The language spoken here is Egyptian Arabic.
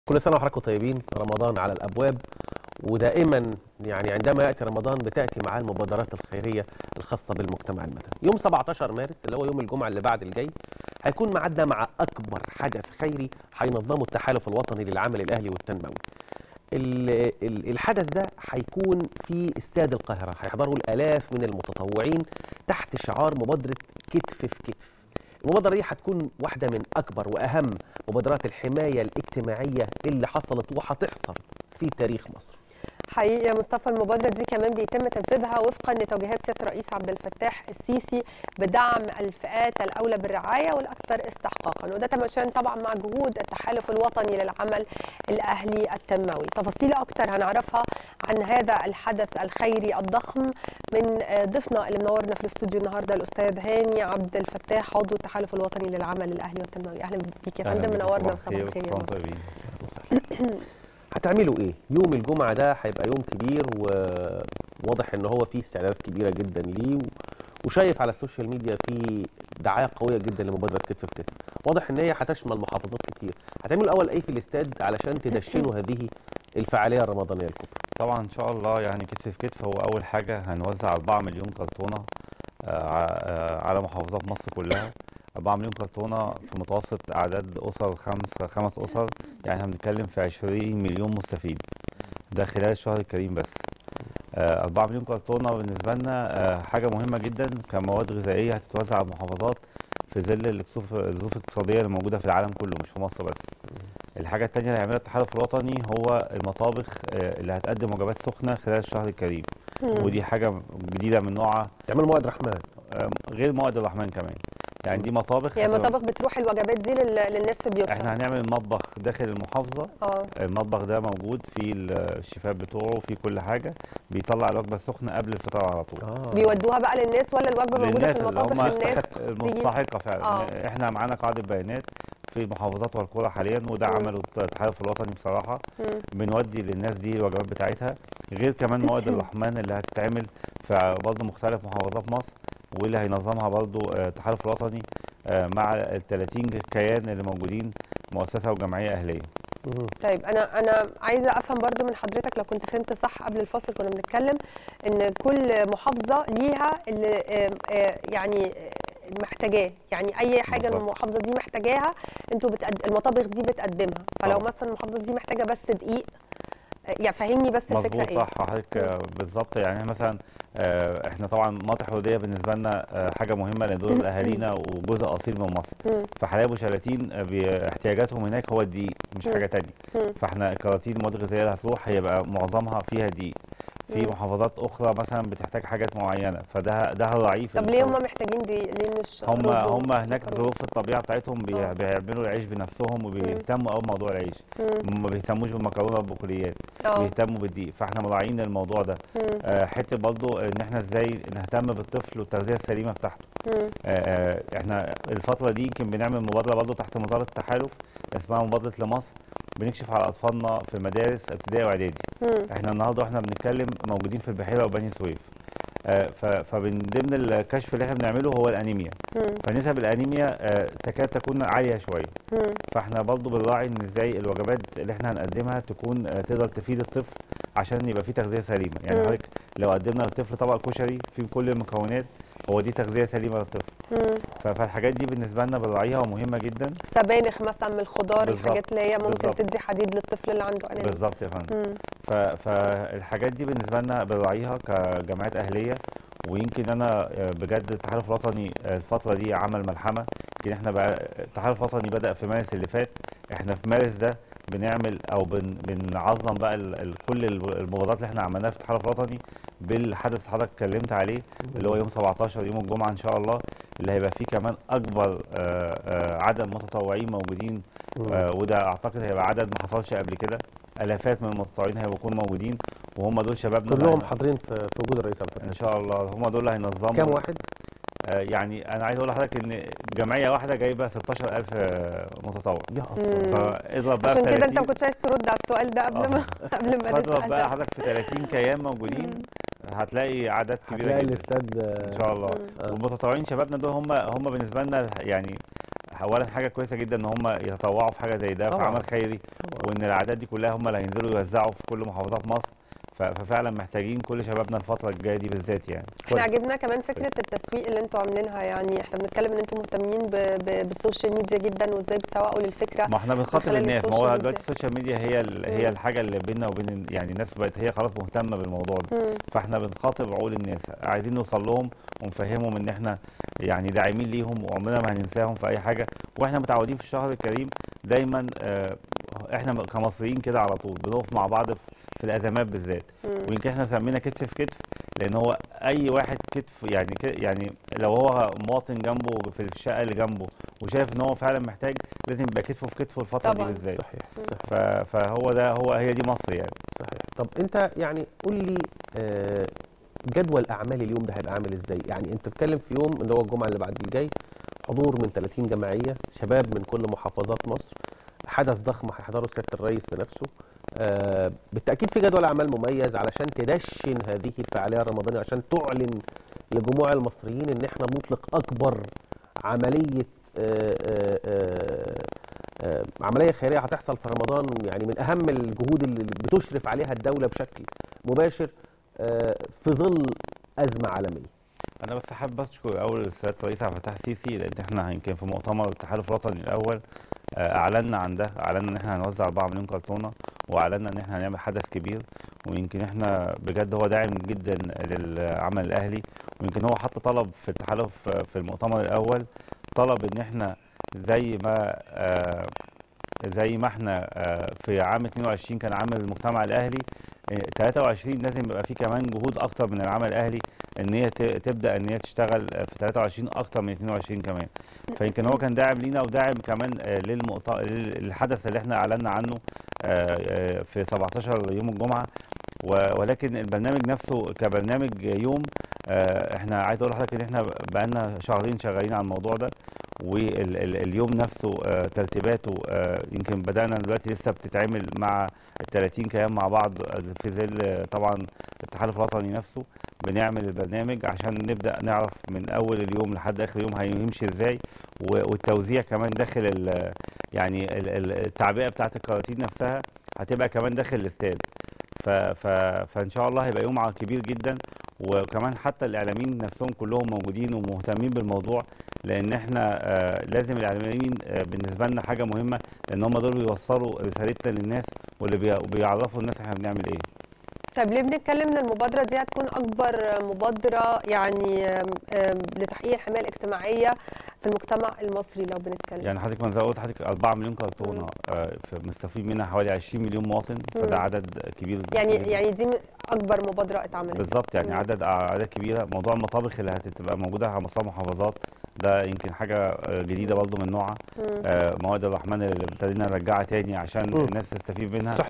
كل سنة وحضراتكم طيبين رمضان على الأبواب ودائما يعني عندما يأتي رمضان بتأتي معاه المبادرات الخيرية الخاصة بالمجتمع المدني يوم 17 مارس اللي هو يوم الجمعة اللي بعد الجاي هيكون معدنا مع أكبر حدث خيري هينظمه التحالف الوطني للعمل الأهلي والتنموي ال- ال- الحدث ده هيكون في استاد القاهرة هيحضره الآلاف من المتطوعين تحت شعار مبادرة كتف في كتف المبادرة دي هتكون واحدة من أكبر وأهم مبادرات الحماية الاجتماعية اللي حصلت وهتحصل في تاريخ مصر حقيقي يا مصطفى المبادرة دي كمان بيتم تنفيذها وفقا لتوجيهات سيادة الرئيس عبد الفتاح السيسي بدعم الفئات الأولى بالرعاية والأكثر استحقاقا وده تماشيا طبعا مع جهود التحالف الوطني للعمل الأهلي التنموي تفاصيل أكثر هنعرفها عن هذا الحدث الخيري الضخم من ضيفنا اللي منورنا في الاستوديو النهارده الأستاذ هاني عبد الفتاح عضو التحالف الوطني للعمل الأهلي والتنموي أهلا بيك يا فندم منورنا وصباح الخير يا مصر هتعملوا ايه؟ يوم الجمعة ده هيبقى يوم كبير وواضح ان هو فيه استعدادات كبيرة جدا ليه و... وشايف على السوشيال ميديا في دعاية قوية جدا لمبادرة كتف في كتف واضح ان هي هتشمل محافظات كتير هتعملوا الاول ايه في الاستاد علشان تدشنوا هذه الفعالية الرمضانية الكبرى طبعا ان شاء الله يعني كتف في كتف هو اول حاجة هنوزع 4 مليون كرتونة آه، على محافظات مصر كلها 4 مليون كرتونة في متوسط أعداد أسر خمس خمس أسر يعني احنا بنتكلم في 20 مليون مستفيد ده خلال الشهر الكريم بس آه، 4 مليون كرتونة بالنسبة لنا آه، حاجة مهمة جدا كمواد غذائية هتتوزع على المحافظات في ظل الظروف الظروف الاقتصادية اللي موجودة في العالم كله مش في مصر بس الحاجة التانية اللي هيعملها التحالف الوطني هو المطابخ آه، اللي هتقدم وجبات سخنة خلال الشهر الكريم ودي حاجة جديدة من نوعها تعملوا مواد رحمن آه، غير مواد الرحمن كمان يعني دي مطابخ يعني هتبقى- مطابخ بتروح الوجبات دي لل- للناس في بيوتها احنا هنعمل مطبخ داخل المحافظة اه المطبخ ده موجود فيه الشيفات بتوعه فيه كل حاجة بيطلع الوجبة السخنة قبل الفطار على طول اه بيودوها بقى للناس ولا الوجبه موجوده للناس في اللي المطابخ هم للناس تيجي المستحقة فعلا آه. احنا معانا قاعدة بيانات في المحافظات والقرى حاليا وده مم. عمله التحالف الوطني بصراحة مم. بنودي للناس دي الوجبات بتاعتها غير كمان مواد الرحمن اللي هتتعمل في برضه مختلف محافظات مصر واللي هينظمها برضه آه، التحالف الوطني آه، مع ال 30 كيان اللي موجودين مؤسسة وجمعية أهلية مم. طيب انا انا عايزه افهم برضو من حضرتك لو كنت فهمت صح قبل الفاصل كنا بنتكلم ان كل محافظه ليها اللي آه، آه، يعني آه، محتاجاه يعني اي حاجه بالظبط. المحافظه دي محتاجاها انتوا بتقد... المطابخ دي بتقدمها فلو طبعا. مثلا المحافظه دي محتاجه بس دقيق آه، يعني فهمني بس الفكره مظبوط ايه صح حضرتك آه، بالظبط يعني إحنا مثلا آه، احنا طبعا مناطق حدوديه بالنسبه لنا آه، حاجه مهمه لان دول اهالينا وجزء اصيل من مصر مم. فحلايب وشلاتين آه، بي- احتياجاتهم هناك هو الدقيق مش مم. حاجه تانية مم. فاحنا كراتين المواد الغذائيه اللي هتروح هيبقى معظمها فيها دقيق في مم. محافظات اخرى مثلا بتحتاج حاجات معينه فده ده هنراعيه في طب ليه الصرف. هم محتاجين دقيق ليه مش هم رز هم هناك ومكرونة؟ ظروف الطبيعه بتاعتهم بي- آه. بيعملوا العيش بنفسهم وبيهتموا قوي بموضوع العيش مم. ما بيهتموش بالمكرونه والبقوليات اه بيهتموا بالدقيق فاحنا مراعيين الموضوع ده مم. آه، حته برضو ان احنا ازاي نهتم بالطفل والتغذيه السليمه بتاعته مم. آه، آه، احنا الفتره دي يمكن بنعمل مبادره برضو تحت مظله التحالف اسمها مبادره لمصر بنكشف على اطفالنا في مدارس ابتدائي واعدادي مم. احنا النهارده واحنا بنتكلم موجودين في البحيره وبني سويف آه، ف- فمن ضمن الكشف اللي احنا بنعمله هو الانيميا مم. فنسب الانيميا آه، تكاد تكون عاليه شويه مم. فاحنا برضو بنراعي ان ازاي الوجبات اللي احنا هنقدمها تكون آه، تقدر تفيد الطفل عشان يبقى فيه تغذيه سليمه يعني مم. حضرتك لو قدمنا للطفل طبق كشري فيه كل المكونات هو دي تغذيه سليمه للطفل مم. ف- فالحاجات دي بالنسبه لنا بنراعيها ومهمه جدا سبانخ مثلا من الخضار بالظبط، الحاجات اللي هي ممكن بالظبط. تدي حديد للطفل اللي عنده انيميا بالظبط يا فندم مم. ف- فالحاجات دي بالنسبه لنا بنراعيها كجمعيات اهليه ويمكن انا آه، بجد التحالف الوطني آه، الفتره دي عمل ملحمه يمكن احنا بقى التحالف الوطني بدا في مارس اللي فات احنا في مارس ده بنعمل او بن بنعظم بقى ال ال كل الب- المبادرات اللي احنا عملناها في التحالف الوطني بالحدث اللي حضرتك اتكلمت عليه اللي هو يوم 17 يوم الجمعه ان شاء الله اللي هيبقى فيه كمان اكبر آه، آه، عدد متطوعين موجودين مم. آه، وده اعتقد هيبقى عدد ما حصلش قبل كده الافات من المتطوعين هيكونوا موجودين وهم دول شبابنا كلهم اللي- حاضرين في في وجود الرئيس عبد الفتاح ان شاء الله هم دول اللي هينظموا كام واحد؟ آه، يعني انا عايز اقول لحضرتك ان جمعيه واحده جايبه 16000 آه، متطوع يا مم. الله فاضرب بقى عشان في كده انت 30 ما كنتش عايز ترد على السؤال ده قبل ما قبل ما فاضرب نسال بقى حضرتك في 30 كيان موجودين هتلاقي اعداد كبيره هتلاقي جدا الاستاد ان شاء الله آه. والمتطوعين شبابنا دول هم هم بالنسبه لنا الح- يعني اولا حاجه كويسه جدا ان هم يتطوعوا في حاجه زي ده في طبعاً. عمل خيري طبعاً. وان الاعداد دي كلها هم اللي هينزلوا يوزعوا في كل محافظات مصر ف- ففعلا محتاجين كل شبابنا الفتره الجايه دي بالذات يعني احنا عجبنا كمان فكره التسويق اللي انتوا عاملينها يعني احنا بنتكلم ان انتوا مهتمين ب... ب... بالسوشيال ميديا جدا وازاي بتسوقوا للفكره ما احنا بنخاطب خلال الناس ما هو السوشيال دلوقتي السوشيال ميديا هي ال- هي مم. الحاجه اللي بيننا وبين ال- يعني الناس بقت هي خلاص مهتمه بالموضوع ده مم. فاحنا بنخاطب عقول الناس عايزين نوصل لهم ونفهمهم ان احنا يعني داعمين ليهم وعمرنا ما هننساهم في اي حاجه واحنا متعودين في الشهر الكريم دايما آه، احنا كمصريين كده على طول بنقف مع بعض في في الازمات بالذات مم. ويمكن احنا سمينا كتف في كتف لان هو اي واحد كتف يعني ك- يعني لو هو مواطن جنبه في الشقه اللي جنبه وشايف ان هو فعلا محتاج لازم يبقى كتفه في كتفه الفتره طبعاً. دي بالذات صحيح صحيح ف- فهو ده هو هي دي مصر يعني صحيح طب انت يعني قول لي آه، جدول اعمال اليوم ده هيبقى عامل ازاي يعني انت بتتكلم في يوم اللي هو الجمعه اللي بعد الجاي حضور من 30 جمعيه شباب من كل محافظات مصر حدث ضخم هيحضره سياده الرئيس بنفسه آه، بالتاكيد في جدول اعمال مميز علشان تدشن هذه الفعاليه الرمضانيه عشان تعلن لجموع المصريين ان احنا نطلق اكبر عمليه آه، آه، آه، آه، عمليه خيريه هتحصل في رمضان يعني من اهم الجهود اللي بتشرف عليها الدوله بشكل مباشر آه، في ظل ازمه عالميه انا بس حابب اشكر اول السيد الرئيس عبد الفتاح السيسي لان احنا يمكن في مؤتمر التحالف الوطني الاول آه، اعلنا عن ده اعلنا ان احنا هنوزع 4 مليون كرتونه واعلنا ان احنا هنعمل حدث كبير ويمكن احنا بجد هو داعم جدا للعمل الاهلي ويمكن هو حتى طلب في التحالف آه، في المؤتمر الاول طلب ان احنا زي ما آه، زي ما احنا آه، في عام 22 كان عامل المجتمع الاهلي آه، 23 لازم يبقى في كمان جهود اكتر من العمل الاهلي ان هي ت- تبدا ان هي تشتغل آه، في 23 اكتر من 22 كمان فيمكن هو كان داعم لينا وداعم كمان آه، للمؤت... للحدث اللي احنا اعلنا عنه آه، آه، في 17 يوم الجمعه و- ولكن البرنامج نفسه كبرنامج يوم آه، احنا عايز اقول لحضرتك ان احنا بقالنا شهرين شغالين على الموضوع ده واليوم نفسه آه، ترتيباته آه، يمكن بدانا دلوقتي لسه بتتعمل مع ال 30 كيان مع بعض في ظل آه، طبعا التحالف الوطني نفسه بنعمل البرنامج عشان نبدا نعرف من اول اليوم لحد اخر يوم هيمشي ازاي و- والتوزيع كمان داخل ال- يعني ال- ال- التعبئه بتاعت الكراتين نفسها هتبقى كمان داخل الاستاد ف ف فان شاء الله هيبقى يوم ع- كبير جدا وكمان حتى الاعلاميين نفسهم كلهم موجودين ومهتمين بالموضوع لان احنا آه لازم الاعلاميين آه بالنسبه لنا حاجه مهمه لان هم دول بيوصلوا رسالتنا للناس واللي بي- بيعرفوا الناس احنا بنعمل ايه طيب ليه بنتكلم ان المبادره دي هتكون اكبر مبادره يعني آم، آم، لتحقيق الحمايه الاجتماعيه في المجتمع المصري لو بنتكلم يعني حضرتك ما زي ما قلت حضرتك 4 مليون كرتونه آه ف- مستفيد منها حوالي 20 مليون مواطن فده مم. عدد كبير يعني جداً. يعني دي م- اكبر مبادره اتعملت بالظبط يعني مم. عدد اعداد كبيره موضوع المطابخ اللي هتبقى موجوده على مستوى المحافظات ده يمكن حاجه آه، جديده برضه من نوعها مم. آه، مواد الرحمن اللي ابتدينا نرجعها تاني عشان مم. الناس تستفيد منها صح